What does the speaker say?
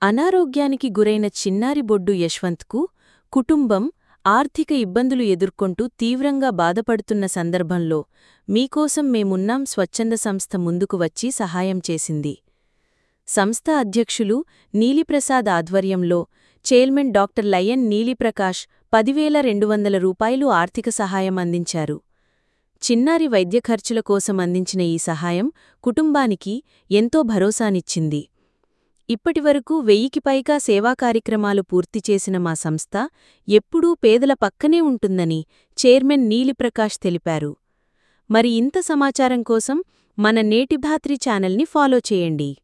అనారోగ్యానికి గురైన చిన్నారి బొడ్డు యశ్వంత్కు కుటుంబం ఆర్థిక ఇబ్బందులు ఎదుర్కొంటూ తీవ్రంగా బాధపడుతున్న సందర్భంలో మీకోసం మేమున్నాం స్వచ్ఛంద సంస్థ ముందుకు వచ్చి సహాయం చేసింది సంస్థ అధ్యక్షులు నీలిప్రసాద్ ఆధ్వర్యంలో చైర్మన్ డాక్టర్ లయన్ నీలిప్రకాష్ పదివేల రెండు వందల రూపాయలు ఆర్థిక సహాయం అందించారు చిన్నారి వైద్య ఖర్చుల కోసం అందించిన ఈ సహాయం కుటుంబానికి ఎంతో భరోసానిచ్చింది ఇప్పటివరకు వెయ్యికి పైగా సేవా కార్యక్రమాలు పూర్తి చేసిన మా సంస్థ ఎప్పుడూ పేదల పక్కనే ఉంటుందని చైర్మన్ నీలిప్రకాష్ తెలిపారు మరి ఇంత సమాచారం కోసం మన నేటిధాత్రి ఛానల్ని ఫాలో చేయండి